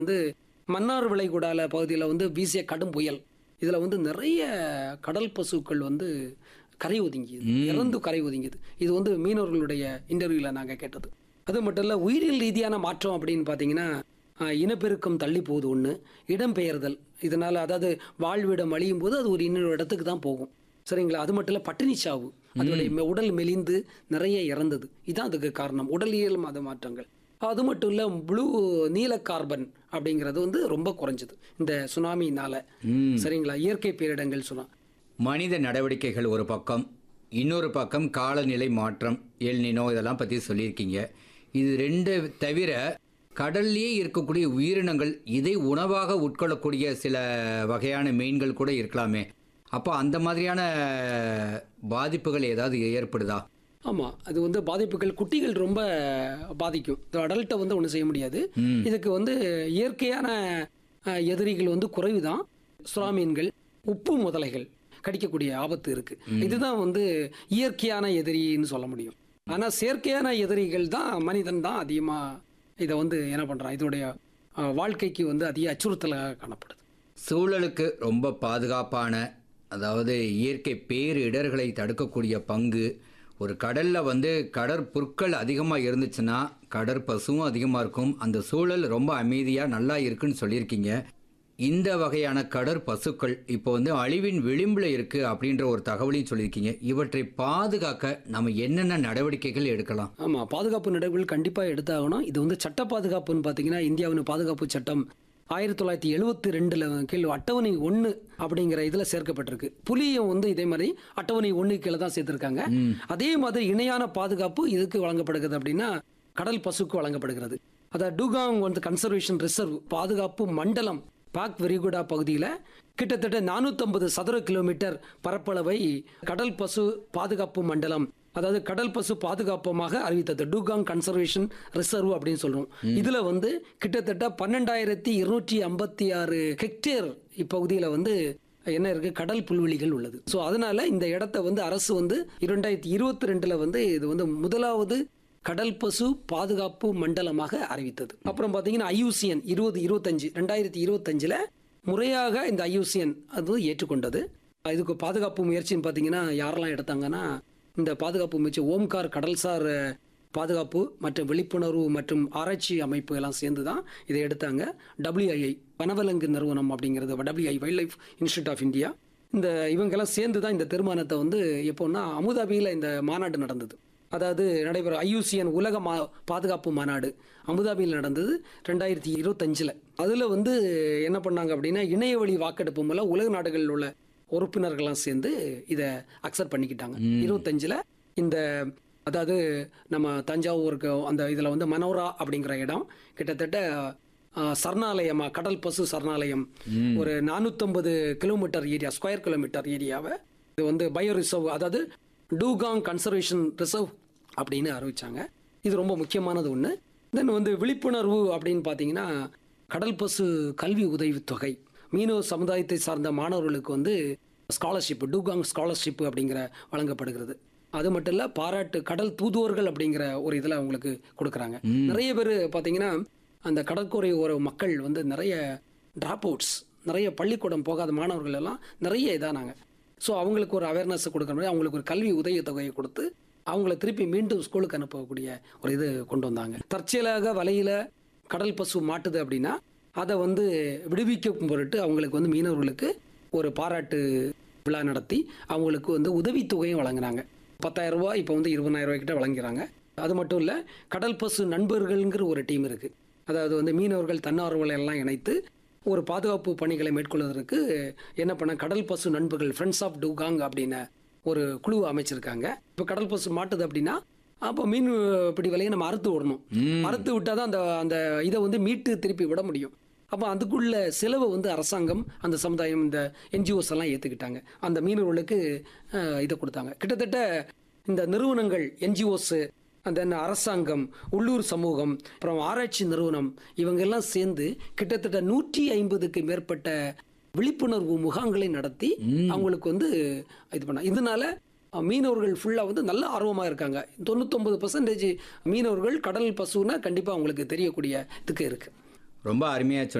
வந்து மன்னார் விளைகுடால பகுதியில் வந்து வீசிய கடும் புயல் இதில் வந்து நிறைய கடல் பசுக்கள் வந்து கரை ஒதுங்கியது இறந்து கரை ஒதுங்கியது இது வந்து மீனவர்களுடைய இன்டர்வியூவில் நாங்கள் கேட்டது அது மட்டும் இல்லை உயிரியல் ரீதியான மாற்றம் அப்படின்னு பார்த்தீங்கன்னா ஆஹ், இனப்பெருக்கம் தள்ளி போகுது ஒன்று இடம்பெயர்தல் இதனால் அதாவது வாழ்விடம் அழியும் போது அது ஒரு இன்னொரு இடத்துக்கு தான் போகும் சரிங்களா அது மட்டும் இல்லை பட்டினி சாவு அதோடைய மெ- உடல் மெலிந்து நிறைய இறந்தது இதுதான் அதுக்கு காரணம் உடலியல் மத மாற்றங்கள் அது மட்டும் இல்லை ப்ளூ நீல கார்பன் அப்படிங்கிறது வந்து ரொம்ப குறைஞ்சது இந்த சுனாமினால சரிங்களா இயற்கை பேரிடங்கள் சுனா மனித நடவடிக்கைகள் ஒரு பக்கம் இன்னொரு பக்கம் காலநிலை மாற்றம் எல்னினோ இதெல்லாம் பற்றி சொல்லியிருக்கீங்க இது ரெண்டு தவிர கடல்லையே இருக்கக்கூடிய உயிரினங்கள் இதை உணவாக உட்கொள்ளக்கூடிய சில வகையான மீன்கள் கூட இருக்கலாமே அப்போ அந்த மாதிரியான பாதிப்புகள் ஏதாவது ஏற்படுதா ஆமாம் அது வந்து பாதிப்புகள் குட்டிகள் ரொம்ப பாதிக்கும் அடல்ட்டை வந்து ஒன்றும் செய்ய முடியாது இதுக்கு வந்து இயற்கையான அஹ், எதிரிகள் வந்து குறைவு தான் சுறாமீன்கள் உப்பு முதலைகள் கடிக்கக்கூடிய ஆபத்து இருக்கு இதுதான் வந்து இயற்கையான எதிரின்னு சொல்ல முடியும் ஆனால் செயற்கையான எதிரிகள் தான் மனிதன் தான் அதிகமாக இதை வந்து என்ன பண்ணுறான் இதோடைய அஹ், வாழ்க்கைக்கு வந்து அதிக அச்சுறுத்தலாக காணப்படுது சூழலுக்கு ரொம்ப பாதுகாப்பான அதாவது இயற்கை பேரிடர்களை தடுக்கக்கூடிய பங்கு ஒரு கடல்ல வந்து கடற்புற்கள் அதிகமாக இருந்துச்சுன்னா கடற்பசுவும் அதிகமாக இருக்கும் அந்த சூழல் ரொம்ப அமைதியாக நல்லா இருக்குன்னு சொல்லியிருக்கீங்க இந்த வகையான கடற்பசுக்கள் இப்போ வந்து அழிவின் விளிம்பில் இருக்கு அப்படின்ற ஒரு தகவலையும் சொல்லியிருக்கீங்க இவற்றை பாதுகாக்க நம்ம என்னென்ன நடவடிக்கைகள் எடுக்கலாம் ஆமாம் பாதுகாப்பு நடவடிக்கைகள் கண்டிப்பாக எடுத்தாகணும் இது வந்து சட்ட பாதுகாப்புன்னு பார்த்தீங்கன்னா இந்தியாவின் பாதுகாப்பு சட்டம் ஆயிரத்தி தொள்ளாயிரத்தி எழுபத்தி ரெண்டில் கீழ் அட்டவணை ஒன்று அப்படிங்கிற இதில் சேர்க்கப்பட்டிருக்கு புலியும் வந்து இதே மாதிரி அட்டவணை ஒன்று கீழே தான் சேர்த்துருக்காங்க அதே மாதிரி இணையான பாதுகாப்பு இதுக்கு வழங்கப்படுகிறது அப்படின்னா கடல் பசுக்கு வழங்கப்படுகிறது அதாவது டூகாங் வந்து கன்சர்வேஷன் ரிசர்வ் பாதுகாப்பு மண்டலம் பாக் விரிகுடா பகுதியில் கிட்டத்தட்ட 450 சதுர கிலோமீட்டர் பரப்பளவை கடல் பசு பாதுகாப்பு மண்டலம் அதாவது கடல் பசு பாதுகாப்பமாக அறிவித்தது டூகாங் கன்சர்வேஷன் ரிசர்வ் அப்படின்னு சொல்றோம் இதுல வந்து கிட்டத்தட்ட பன்னெண்டாயிரத்தி இருநூற்றி ஐம்பத்தி ஆறு ஹெக்டேர் இப்பகுதியில வந்து என்ன இருக்கு கடல் புல்வெளிகள் உள்ளது ஸோ அதனால இந்த இடத்த வந்து அரசு வந்து இரண்டாயிரத்தி இருபத்தி ரெண்டுல வந்து இது வந்து முதலாவது கடல் பசு பாதுகாப்பு மண்டலமாக அறிவித்தது அப்புறம் பார்த்தீங்கன்னா ஐயூசிஎன் இருபது இருபத்தஞ்சு ரெண்டாயிரத்தி இருபத்தஞ்சில் முறையாக இந்த ஐயூசிஎன் அது ஏற்றுக்கொண்டது இதுக்கு பாதுகாப்பு முயற்சின்னு பார்த்தீங்கன்னா யாரெல்லாம் எடுத்தாங்கன்னா இந்த பாதுகாப்பு முயற்சி ஓம்கார் கடல்சார் அஹ், பாதுகாப்பு மற்றும் விழிப்புணர்வு மற்றும் ஆராய்ச்சி அமைப்பு எல்லாம் சேர்ந்து தான் இதை எடுத்தாங்க டபிள்யூஐஐ வனவிலங்கு நிறுவனம் அப்படிங்கிறது WI wild life institute of India இந்த இவங்கெல்லாம் சேர்ந்து தான் இந்த தீர்மானத்தை வந்து எப்போன்னா அமுதாபியில் இந்த மாநாடு நடந்தது அதாவது நடைபெறும் ஐயூசிஎன் உலக மா பாதுகாப்பு மாநாடு அபுதாபியில் நடந்தது ரெண்டாயிரத்தி இருபத்தஞ்சில் அதில் வந்து என்ன பண்ணாங்க அப்படின்னா இணையவழி வாக்கெடுப்பு மூலம் உலக நாடுகளில் உள்ள உறுப்பினர்கள்லாம் சேர்ந்து இதை அக்செப்ட் பண்ணிக்கிட்டாங்க இருபத்தஞ்சில் இந்த அதாவது நம்ம தஞ்சாவூருக்கு அந்த இதில் வந்து மனோரா அப்படிங்கிற இடம் கிட்டத்தட்ட ஆஹ், சரணாலயமா கடல் பசு சரணாலயம் ஒரு நானூற்றம்பது கிலோமீட்டர் ஏரியா ஸ்கொயர் கிலோமீட்டர் ஏரியாவை இது வந்து பயோ ரிசர்வ் அதாவது டூகாங் கன்சர்வேஷன் ரிசர்வ் அப்படின்னு அறிவிச்சாங்க இது ரொம்ப முக்கியமானது ஒன்று தென் வந்து விழிப்புணர்வு அப்படின்னு பார்த்தீங்கன்னா கடல் பசு கல்வி உதவித்தொகை மீனவ சமுதாயத்தை சார்ந்த மாணவர்களுக்கு வந்து ஸ்காலர்ஷிப் டூகாங் ஸ்காலர்ஷிப் அப்படிங்கிற வழங்கப்படுகிறது அது மட்டும் இல்லை பாராட்டு கடல் தூதுவர்கள் அப்படிங்கிற ஒரு இதில் அவங்களுக்கு கொடுக்குறாங்க நிறைய பேர் பார்த்தீங்கன்னா அந்த கடற்கரை ஓர மக்கள் வந்து நிறைய டிராப் அவுட்ஸ் நிறைய பள்ளிக்கூடம் போகாத மாணவர்கள் எல்லாம் நிறைய இதானாங்க ஸோ அவங்களுக்கு ஒரு அவேர்னஸ் கொடுக்குற மாதிரி அவங்களுக்கு ஒரு கல்வி உதவி தொகையை கொடுத்து அவங்கள திருப்பி மீண்டும் ஸ்கூலுக்கு அனுப்பக்கூடிய ஒரு இது கொண்டு வந்தாங்க தற்செயலாக வலையில கடல் பசு மாட்டுது அப்படின்னா அதை வந்து விடுவிக்கும் பொருட்டு அவங்களுக்கு வந்து மீனவர்களுக்கு ஒரு பாராட்டு விழா நடத்தி அவங்களுக்கு வந்து உதவித்தொகையும் வழங்குனாங்க பத்தாயிரம் ரூபாய் இப்போ வந்து இருபதாயிரம் ரூபாய் கிட்ட வழங்குறாங்க அது மட்டும் இல்லை கடல் பசு நண்பர்கள்ங்கிற ஒரு டீம் இருக்கு அதாவது வந்து மீனவர்கள் தன்னார்வலை எல்லாம் இணைத்து ஒரு பாதுகாப்பு பணிகளை மேற்கொள்வதற்கு என்ன பண்ண கடல் பசு நண்பர்கள் ஃப்ரெண்ட்ஸ் ஆஃப் டூகாங் அப்படின்னு ஒரு குழு அமைச்சிருக்காங்க இப்போ கடல் பசு மாட்டுது அப்படின்னா அப்போ மீன் பிடி வலையை நம்ம அறுத்து விடணும் அறுத்து விட்டால் தான் அந்த அந்த இதை வந்து மீட்டு திருப்பி விட முடியும் அப்போ அதுக்குள்ள செலவை வந்து அரசாங்கம் அந்த சமுதாயம் இந்த என்ஜிஓஸ் எல்லாம் ஏற்றுக்கிட்டாங்க அந்த மீனவர்களுக்கு அஹ், இதை கொடுத்தாங்க கிட்டத்தட்ட இந்த நிறுவனங்கள் என்ஜிஓஸ் அந்த அரசாங்கம் உள்ளூர் சமூகம் அப்புறம் ஆராய்ச்சி நிறுவனம் இவங்க எல்லாம் சேர்ந்து கிட்டத்தட்ட நூற்றி ஐம்பதுக்கு மேற்பட்ட விழிப்புணர்வு முகாம்களை நடத்தி அவங்களுக்கு வந்து இது பண்ண இதனால அஹ், மீனவர்கள் ஃபுல்லாக வந்து நல்ல ஆர்வமாக இருக்காங்க தொண்ணூத்தொம்பது பர்சன்டேஜ் மீனவர்கள் கடல் பசுன்னா கண்டிப்பாக அவங்களுக்கு தெரியக்கூடிய இதுக்கு இருக்கு ரொம்ப அருமையாக